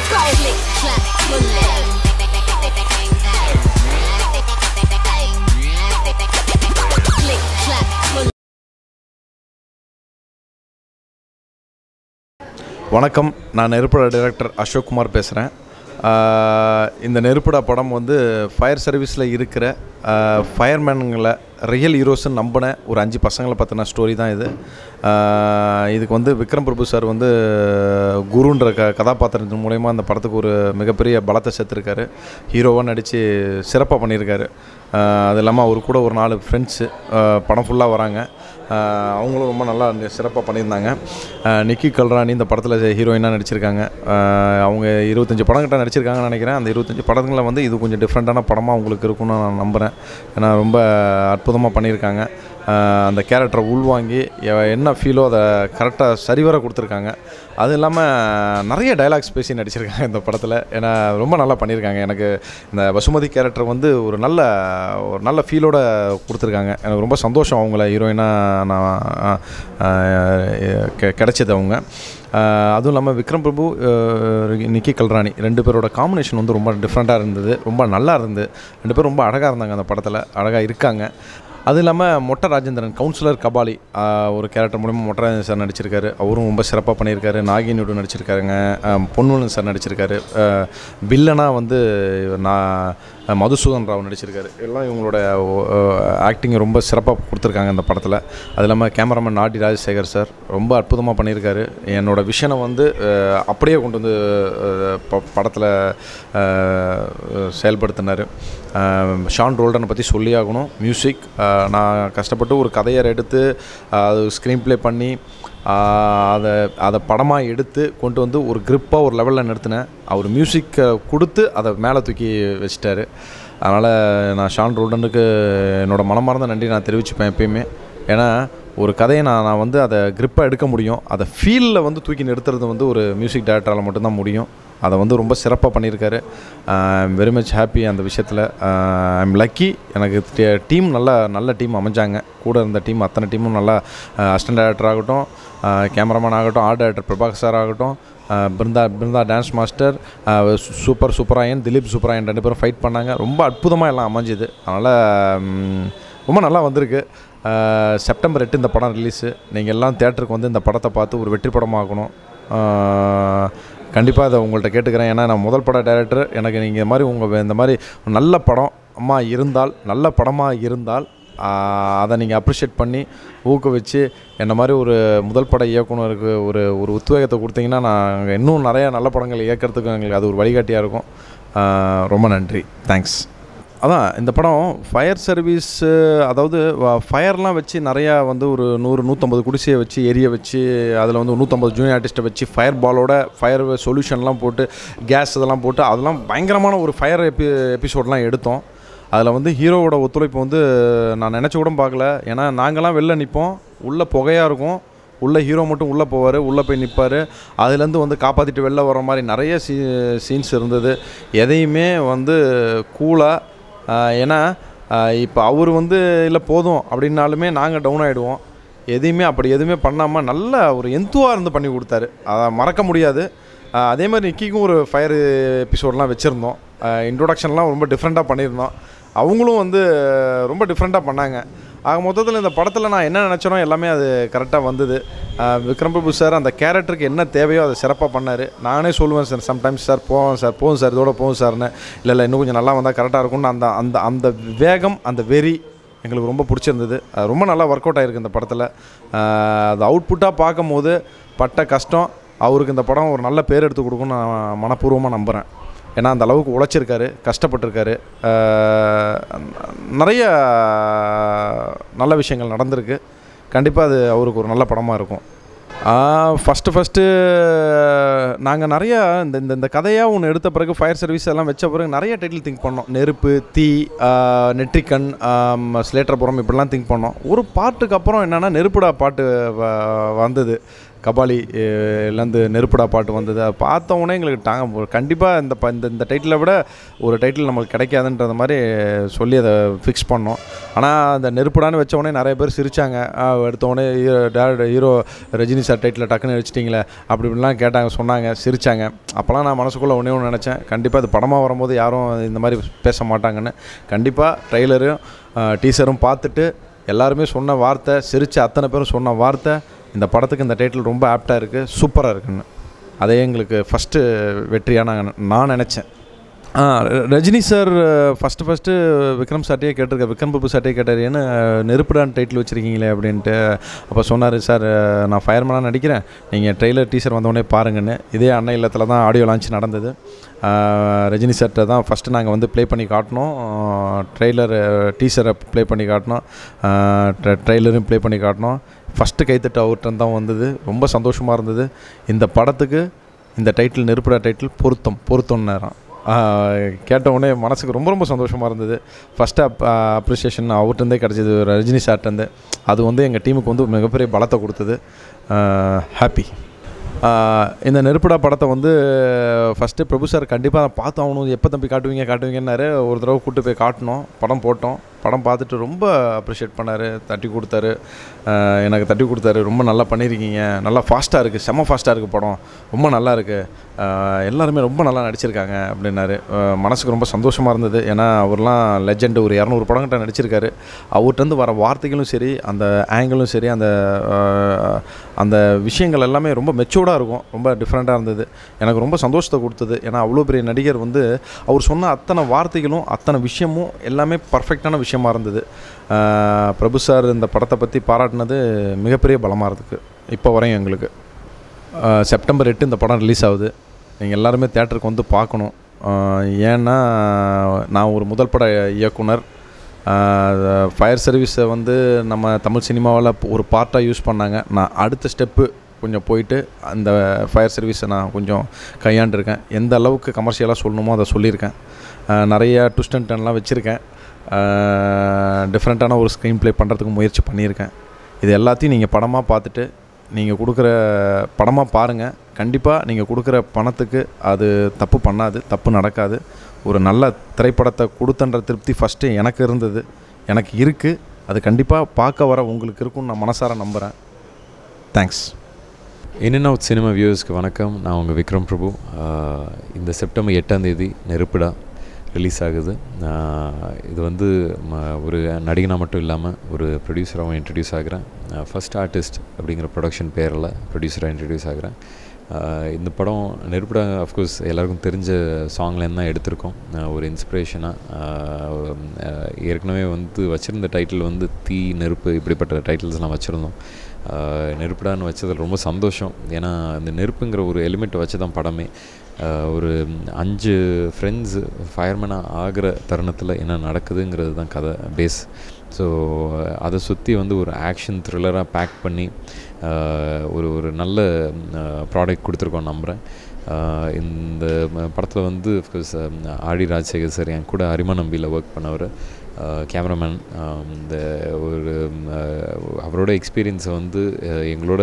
go. Click, clap, bullet. Click, clap, bullet. வணக்கம் நான் நெருப்பட director Ashok Kumar பேசுகிறேன் இந்த நெருப்படா படம் வந்து ஃபயர் சர்வீஸில் இருக்கிற ஃபயர்மேனுங்களை ரியல் ஹீரோஸ்ன்னு நம்பின ஒரு அஞ்சு பசங்களை பற்றின ஸ்டோரி தான் இது ஆஹ் இதுக்கு வந்து விக்ரம் பிரபு சார் வந்து குருன்ற க கதாபாத்திரத்தின் மூலயமா அந்த படத்துக்கு ஒரு மிகப்பெரிய பலத்தை சேர்த்துருக்காரு ஹீரோவாக நடித்து சிறப்பாக பண்ணியிருக்காரு ஆஹ் அது இல்லாமல் அவர் கூட ஒரு நாலு ஃப்ரெண்ட்ஸு படம் ஃபுல்லாக வராங்க ஆஹ் அவங்களும் ரொம்ப நல்லா சிறப்பாக பண்ணியிருந்தாங்க ஆஹ் நிக்கி கல்ராணி இந்த படத்தில் ஹீரோயினாக நடிச்சிருக்காங்க ஆஹ் அவங்க இருபத்தஞ்சி படம் கிட்ட நடிச்சிருக்காங்கன்னு நினைக்கிறேன் அந்த இருபத்தஞ்சி படங்களில் வந்து இது கொஞ்சம் டிஃப்ரெண்ட்டான படமாக அவங்களுக்கு இருக்கும்னு நான் நம்புகிறேன் ஏன்னா ரொம்ப அற்புதமாக பண்ணியிருக்காங்க ஆஹ் அந்த கேரக்டரை உள்வாங்கி எ- என்ன ஃபீலோ அதை கரெக்டாக சரிவர கொடுத்துருக்காங்க அது இல்லாமல் நிறைய டைலாக்ஸ் பேசி நடிச்சிருக்காங்க இந்த படத்தில் ஏன்னா ரொம்ப நல்லா பண்ணியிருக்காங்க எனக்கு இந்த வசுமதி கேரக்டர் வந்து ஒரு நல்ல ஒரு நல்ல ஃபீலோட கொடுத்துருக்காங்க எனக்கு ரொம்ப சந்தோஷம் அவங்கள ஹீரோயினாக நான் ஆஹ், கெ- கிடைச்சது அவங்க ஆஹ், அதுவும் இல்லாமல் விக்ரம் பிரபு ஆஹ், நிக்கி கல்ராணி ரெண்டு பேரோட காம்பினேஷன் வந்து ரொம்ப டிஃப்ரெண்ட்டாக இருந்தது ரொம்ப நல்லா இருந்தது ரெண்டு பேரும் ரொம்ப அழகாக இருந்தாங்க அந்த படத்தில் அழகாக இருக்காங்க அது இல்லாமல் மொட்டை ராஜேந்திரன் கவுன்சிலர் கபாலி ஆஹ், ஒரு கேரக்டர் மூலமா மொட்டை ராஜேந்திரன் சார் நடிச்சிருக்காரு அவரும் ரொம்ப சிறப்பாக பண்ணியிருக்காரு நாகினியோடு நடிச்சிருக்காருங்க ஆஹ், பொன்வலன் சார் நடிச்சிருக்காரு ஆஹ், வில்லனா வந்து நான் மதுசூதன் ராவ் நடிச்சிருக்காரு எல்லாம் இவங்களோட ஆக்டிங் ரொம்ப சிறப்பாக கொடுத்துருக்காங்க இந்த படத்தில் அது இல்லாமல் கேமராமேன் நாடி ராஜசேகர் சார் ரொம்ப அற்புதமாக பண்ணியிருக்காரு என்னோட விஷனை வந்து ஆஹ், அப்படியே கொண்டு வந்து படத்தில் செயல்படுத்தினார் ஷான் ரோல்டனை பற்றி சொல்லி ஆகணும் மியூசிக் நான் கஷ்டப்பட்டு ஒரு கதையை எடுத்து ஆஹ், அது ஸ்க்ரீன் ப்ளே பண்ணி ஆஹ், அதை அதை படமாக எடுத்து கொண்டு வந்து ஒரு grip-ஆ ஒரு லெவலில் நிறுத்தினேன் அவர் மியூசிக்கை கொடுத்து அதை மேலே தூக்கி வச்சிட்டாரு அதனால் நான் ஷான் ரோல்டனுக்கு என்னோட மனமார்ந்த நன்றி நான் தெரிவிச்சுப்பேன் எப்பயுமே ஏன்னா ஒரு கதையை நான் நான் வந்து அதை grip-ஆ எடுக்க முடியும் அதை ஃபீலில் வந்து தூக்கி நிறுத்துறது வந்து ஒரு மியூசிக் டைரக்டரால் மட்டும்தான் முடியும் அதை வந்து ரொம்ப சிறப்பாக பண்ணியிருக்காரு வெரி மச் ஹாப்பி அந்த விஷயத்தில் ஐம் லக்கி எனக்கு டீம் நல்ல நல்ல டீம் அமைஞ்சாங்க கூட இருந்த டீம் அத்தனை டீமும் நல்லா அசிஸ்டன்ட் டைரக்டர் ஆகட்டும் கேமராமேன் ஆகட்டும் ஆர்ட் டைரக்டர் பிரபாகர் சார் ஆகட்டும் அஹ் பிருந்தா பிருந்தா டான்ஸ் மாஸ்டர் அஹ் சு- சூப்பர் சூப்பராயன் திலீப் சூப்பராயன் ரெண்டு பேரும் ஃபைட் பண்ணாங்க ரொம்ப அற்புதமாக எல்லாம் அமைஞ்சுது அதனால் ம், ரொம்ப நல்லா வந்திருக்கு அஹ் செப்டம்பர் எட்டு இந்த படம் ரிலீஸு நீங்கள் எல்லாம் தேட்டருக்கு வந்து இந்த படத்தை பார்த்து ஒரு வெற்றி படமாக்கணும் கண்டிப்பாக அதை உங்கள்கிட்ட கேட்டுக்கிறேன் ஏன்னா நான் முதல் பட டைரக்டர் எனக்கு நீங்கள் இந்த மாதிரி உங்கள் இந்த மாதிரி ஒரு நல்ல படம் அம்மா இருந்தால் நல்ல படமாக இருந்தால் ஆஹ், அதை நீங்கள் அப்ரிஷியேட் பண்ணி ஊக்குவிச்சு என்ன மாதிரி ஒரு முதல் பட இயக்குனருக்கு ஒரு ஒரு உத்வேகத்தை கொடுத்தீங்கன்னா நான் இன்னும் நிறைய நல்ல படங்கள் இயக்கிறதுக்கு எங்களுக்கு அது ஒரு வழிகாட்டியாக இருக்கும் ஆஹ், ரொம்ப நன்றி தேங்க்ஸ் அதான் இந்த படம் ஃபயர் சர்வீஸ் அதாவது ஃபயர்லாம் வச்சு நிறையா வந்து ஒரு நூறு நூற்றம்பது குடிசையை வச்சு எரிய வச்சு அதில் வந்து நூற்றம்பது ஜூனியர் ஆர்டிஸ்ட்டை வச்சு ஃபயர் பாலோட ஃபயர் சொல்யூஷன்லாம் போட்டு கேஸ் இதெல்லாம் போட்டு அதெல்லாம் பயங்கரமான ஒரு ஃபயர் எபி எபிசோட்லாம் எடுத்தோம் அதில் வந்து ஹீரோவோட ஒத்துழைப்பு வந்து நான் நினச்சி கூட பார்க்கல ஏன்னா நாங்கள்லாம் வெளில நிற்போம் உள்ளே புகையாக இருக்கும் உள்ளே ஹீரோ மட்டும் உள்ளே போவார் உள்ளே போய் நிற்பார் அதுலேருந்து வந்து காப்பாற்றிட்டு வெளில வர மாதிரி நிறைய சீ சீன்ஸ் இருந்தது எதையுமே வந்து கூலாக ஏன்னா இப்போ அவர் வந்து இல்லை போதும் அப்படின்னாலுமே நாங்கள் டவுன் ஆகிடுவோம் எதையுமே அப்படி எதுவுமே பண்ணாமல் நல்ல ஒரு எந்துவாக இருந்து பண்ணி கொடுத்தாரு அதை மறக்க முடியாது ஆஹ் அதே மாதிரி நிக்கிக்கும் ஒரு ஃபயர் எபிசோட்லாம் வச்சுருந்தோம் இன்ட்ரோடக்ஷன்லாம் ரொம்ப டிஃப்ரெண்ட்டாக பண்ணியிருந்தோம் அவங்களும் வந்து ரொம்ப டிஃப்ரெண்ட்டாக பண்ணாங்க ஆக மொத்தத்தில் இந்த படத்தில் நான் என்ன நினச்சனோ எல்லாமே அது கரெக்டாக வந்தது ஆஹ் விக்ரம் பிரபு சார் அந்த கேரக்டருக்கு என்ன தேவையோ அதை சிறப்பாக பண்ணார் நானே சொல்லுவேன் சார் சம்டைம்ஸ் சார் போவேன் சார் போகும் சார் இதோட போகும் சார்னு இல்லை இல்லை இன்னும் கொஞ்சம் நல்லா வந்தால் கரெக்டாக இருக்கும்னு அந்த அந்த அந்த வேகம் அந்த வெறி எங்களுக்கு ரொம்ப பிடிச்சிருந்தது அது ரொம்ப நல்லா ஒர்க் அவுட் ஆகிருக்கு இந்த படத்தில் அது அவுட்புட்டாக பார்க்கும்போது பட்ட கஷ்டம் அவருக்கு இந்த படம் ஒரு நல்ல பேர் எடுத்து கொடுக்கும்னு நான் மனப்பூர்வமாக நம்புகிறேன் ஏன்னா அந்த அளவுக்கு உழைச்சிருக்காரு கஷ்டப்பட்டிருக்காரு ஆஹ் நிறைய நல்ல விஷயங்கள் நடந்திருக்கு கண்டிப்பாக அது அவருக்கு ஒரு நல்ல படமாக இருக்கும் ஃபஸ்ட்டு ஃபஸ்ட்டு நாங்கள் நிறையா இந்த இந்த இந்த கதையாக ஒன்று எடுத்த பிறகு ஃபயர் சர்வீஸ் எல்லாம் வச்ச பிறகு நிறைய டைட்டில் திங்க் பண்ணோம் நெருப்பு தீ ஆஹ் நெற்றிக்கண் ஆம், ஸ்லேட்டர்புரம் இப்படிலாம் திங்க் பண்ணோம் ஒரு பாட்டுக்கு அப்புறம் என்னென்னா நெருப்புடா பாட்டு வ- வந்தது கபாலி இலேருந்து நெருப்புடா பாட்டு வந்தது அதை பார்த்த உடனே எங்களுக்கு தாங்க கண்டிப்பாக இந்த ப இந்த இந்த டைட்டிலை விட ஒரு டைட்டில் நம்மளுக்கு கிடைக்காதுன்ற மாதிரி சொல்லி அதை ஃபிக்ஸ் பண்ணோம் ஆனால் அந்த நெருப்புடான்னு வச்ச உடனே நிறைய பேர் சிரித்தாங்க எடுத்த உடனே direct hero Rajini sir title டக்குன்னு வச்சிட்டிங்களே அப்படி இப்படிலாம் கேட்டாங்க சொன்னாங்க சிரித்தாங்க அப்போல்லாம் நான் மனசுக்குள்ளே ஒன்றே ஒன்று நினச்சேன் கண்டிப்பாக இது படமாக வரும்போது யாரும் இந்த மாதிரி பேச மாட்டாங்கன்னு கண்டிப்பாக ட்ரெய்லரும் டீசரும் பார்த்துட்டு எல்லாருமே சொன்ன வார்த்தை சிரித்த அத்தனை பேரும் சொன்ன வார்த்தை இந்த படத்துக்கு இந்த டைட்டில் ரொம்ப ஆப்டாக இருக்குது சூப்பராக இருக்குன்னு அதே எங்களுக்கு ஃபஸ்ட்டு வெற்றியாக நாங்கள் நான் நினச்சேன் ஆ ர- Rajini sir first first Vikram சார்ட்டையே கேட்டிருக்க விக்ரம் பிரபு சார்ட்டையே கேட்டார் ஏன்னா நெருப்புடான் டைட்டில் வச்சுருக்கீங்களே அப்படின்ட்டு அப்போ சொன்னார் சார் நான் ஃபயர்மேனாக நடிக்கிறேன் நீங்கள் ட்ரெய்லர் டீசர் வந்தோடனே பாருங்கன்னு இதே அன்னை இல்லத்தில் தான் ஆடியோ லான்ச் நடந்தது ஆ, ரஜினி சார்கிட்ட தான் ஃபஸ்ட்டு நாங்கள் வந்து ப்ளே பண்ணி காட்டினோம் ட்ரெய்லர் டீசரை ப்ளே பண்ணி காட்டினோம் ட்ரெய்லரும் ப்ளே பண்ணி காட்டினோம் ஃபஸ்ட்டு கைத்தட்டு அவர்கிட்ட தான் வந்தது ரொம்ப சந்தோஷமாக இருந்தது இந்த படத்துக்கு இந்த டைட்டில் நெருப்புடா டைட்டில் பொருத்தம் பொருத்தம் நேரம் கேட்ட உடனே மனசுக்கு ரொம்ப ரொம்ப சந்தோஷமாக இருந்தது ஃபஸ்ட்டு அப் அப்ரிசியேஷன் அவர்கிட்டருந்தே கிடச்சிது ரஜினி சார்ட்டேருந்து அது வந்து எங்கள் டீமுக்கு வந்து மிகப்பெரிய பலத்தை கொடுத்தது ஹாப்பி இந்த நெருப்புடா படத்தை வந்து ஃபஸ்ட்டு பிரபு சார் கண்டிப்பாக பார்த்து ஆகணும் எப்போ தம்பி காட்டுவீங்க காட்டுவீங்கன்னாரு ஒரு தடவை கூட்டு போய் காட்டினோம் படம் போட்டோம் படம் பார்த்துட்டு ரொம்ப அப்ரிஷியேட் பண்ணார் தட்டி கொடுத்தாரு ஆஹ் எனக்கு தட்டி கொடுத்தாரு ரொம்ப நல்லா பண்ணியிருக்கீங்க நல்லா ஃபாஸ்ட்டாக இருக்குது செம்ம ஃபாஸ்ட்டாக இருக்குது படம் ரொம்ப நல்லா இருக்குது எல்லாருமே ரொம்ப நல்லா நடிச்சிருக்காங்க அப்படின்னாரு ஆஹ் மனசுக்கு ரொம்ப சந்தோஷமாக இருந்தது ஏன்னா அவர்லாம் லெஜெண்ட் ஒரு இரநூறு படங்கிட்ட நடிச்சிருக்காரு அவர்கிட்டருந்து வர வார்த்தைகளும் சரி அந்த ஆங்கிளும் சரி அந்த ஆஹ் அந்த விஷயங்கள் எல்லாமே ரொம்ப மெச்சூர்டாக இருக்கும் ரொம்ப டிஃப்ரெண்ட்டாக இருந்தது எனக்கு ரொம்ப சந்தோஷத்தை கொடுத்தது ஏன்னா அவ்வளோ பெரிய நடிகர் வந்து அவர் சொன்ன அத்தனை வார்த்தைகளும் அத்தனை விஷயமும் எல்லாமே பர்ஃபெக்டான விஷயமா இருந்தது ஆஹ் பிரபு சார் இந்த படத்தை பற்றி பாராட்டினது மிகப்பெரிய பலமாக இருக்குது இப்போ வரையும் எங்களுக்கு ஆஹ் செப்டம்பர் எட்டு இந்த படம் ரிலீஸ் ஆகுது நீங்கள் எல்லாருமே தேட்டருக்கு வந்து பார்க்கணும் ஆஹ் ஏன்னா நான் ஒரு முதல் பட இயக்குனர் ஃபயர் சர்வீஸை வந்து நம்ம தமிழ் சினிமாவில் ஒரு பார்ட்டாக யூஸ் பண்ணாங்க நான் அடுத்த ஸ்டெப்பு கொஞ்சம் போயிட்டு அந்த ஃபயர் சர்வீஸை நான் கொஞ்சம் கையாண்டிருக்கேன் எந்த அளவுக்கு கமர்ஷியலாக சொல்லணுமோ அதை சொல்லியிருக்கேன் ஆஹ் நிறைய ட்விஸ்ட் அண்ட் டர்ன்லாம் வச்சுருக்கேன் டிஃப்ரெண்ட்டான ஒரு ஸ்க்ரீன் ப்ளே பண்ணுறதுக்கு முயற்சி பண்ணியிருக்கேன் இது எல்லாத்தையும் நீங்கள் படமாக பார்த்துட்டு நீங்கள் கொடுக்குற படமாக பாருங்கள் கண்டிப்பாக நீங்கள் கொடுக்குற பணத்துக்கு அது தப்பு பண்ணாது தப்பு நடக்காது ஒரு நல்ல திரைப்படத்தை கொடுத்தன்ற திருப்தி ஃபஸ்ட்டு எனக்கு இருந்தது எனக்கு இருக்குது அது கண்டிப்பாக பார்க்க வர உங்களுக்கு இருக்கும்னு நான் மனசார நம்புகிறேன் thanks in and out cinema வியூவர்ஸ்க்கு வணக்கம் நான் உங்கள் விக்ரம் பிரபு ஆஹ் இந்த செப்டம்பர் எட்டாம் தேதி நெருப்புடா ரிலீஸ் ஆகுது ஆஹ் இது வந்து ம- ஒரு நடிகனாக மட்டும் இல்லாமல் ஒரு ப்ரொடியூசராகவும் இன்ட்ரடியூஸ் ஆகிறேன் ஃபர்ஸ்ட் ஆர்டிஸ்ட் அப்படிங்கிற ப்ரொடக்ஷன் பேரில் ப்ரொடியூசராக இன்ட்ரடியூஸ் ஆகிறேன் ஆஹ் இந்த படம் நெருப்புடா அஃப்கோர்ஸ் எல்லாருக்கும் தெரிஞ்ச சாங்லேருந்து தான் எடுத்திருக்கோம் ஆஹ் ஒரு இன்ஸ்பிரேஷனாக ஏற்கனவே வந்து வச்சுருந்த டைட்டில் வந்து தீ நெருப்பு இப்படிப்பட்ட டைட்டில்ஸ்லாம் வச்சுருந்தோம் ஆஹ் நெருப்புடான்னு வச்சதில் ரொம்ப சந்தோஷம் ஏன்னா அந்த நெருப்புங்கிற ஒரு எலிமெண்ட் வச்சு தான் படமே ஆஹ் ஒரு அஞ்சு ஃப்ரெண்ட்ஸ் ஃபயர்மேனாக ஆகிற தருணத்தில் என்ன நடக்குதுங்கிறது தான் கதை பேஸ் ஸோ அதை சுற்றி வந்து ஒரு ஆக்ஷன் த்ரில்லராக பேக் பண்ணி ஆஹ் ஒரு ஒரு நல்ல ப்ராடக்ட் கொடுத்துருக்கோம் நம்புகிறேன் ஆஹ் இந்த படத்தில் வந்து அஃப்கோர்ஸ் ஆடி ராஜசேகர் சார் என் கூட அரிமா நம்பியில் ஒர்க் பண்ணவர் கேமராமேன் இந்த ஒரு ம், அஹ், அவரோட எக்ஸ்பீரியன்ஸை வந்து அஹ், எங்களோட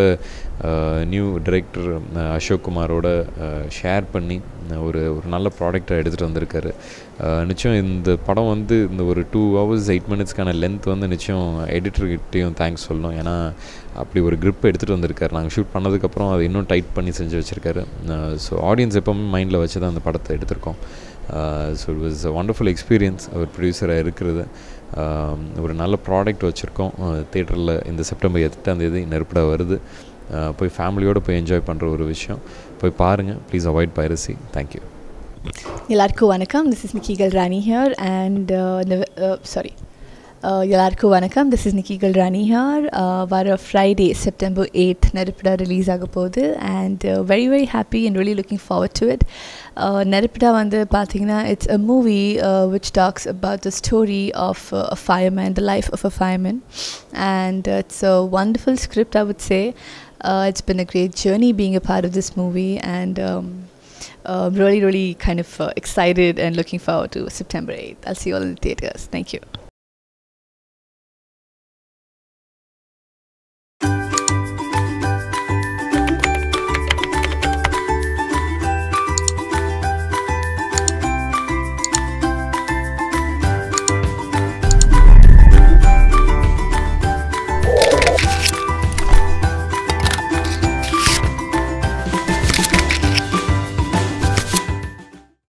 நியூ டைரக்டர் அசோக் குமாரோட ஷேர் பண்ணி அஹ், ஒரு ஒரு நல்ல ப்ராடக்டை எடுத்துகிட்டு வந்திருக்காரு அஹ், நிச்சயம் இந்த படம் வந்து இந்த ஒரு டூ ஹவர்ஸ் எயிட் மினிட்ஸ்க்கான லென்த் வந்து நிச்சயம் எடிட்டர்கிட்டையும் தேங்க்ஸ் சொல்லணும் ஏன்னா அப்படி ஒரு grip எடுத்துகிட்டு வந்திருக்காரு நாங்கள் ஷூட் பண்ணதுக்கப்புறம் அதை இன்னும் டைட் பண்ணி செஞ்சு வச்சுருக்காரு ஸோ ஆடியன்ஸ் எப்போவுமே மைண்டில் வச்சு தான் அந்த படத்தை எடுத்திருக்கோம் so it was wonderful experience அவர் ப்ரொடியூசராக இருக்கிறது ஆஹ் ஒரு நல்ல ப்ராடக்ட் வச்சுருக்கோம் தேட்டரில் இந்த செப்டம்பர் எட்டாம் தேதி நெருப்படா வருது ஆஹ் போய் ஃபேமிலியோடு போய் என்ஜாய் பண்ணுற ஒரு விஷயம் போய் பாருங்கள் ப்ளீஸ் அவாய்ட் பைரசி தேங்க்யூ எல்லாருக்கும் வணக்கம் this is Nikki Galrani here and sorry எல்லாருக்கும் வணக்கம் this is Nikki Galrani here வர Friday September eighth Neruppuda release ஆக போகுது and very very happy and really looking forward to it Neruppuda வந்து பார்த்தீங்கன்னா it's a movie which talks about the story of uh, a fireman, the life of a fireman. And uh, it's a wonderful script, I would say. Uh, it's been a great journey being a part of this movie, and um, uh, really, really kind of uh, excited and looking forward to September 8th. I'll see you all in the theaters. Thank you.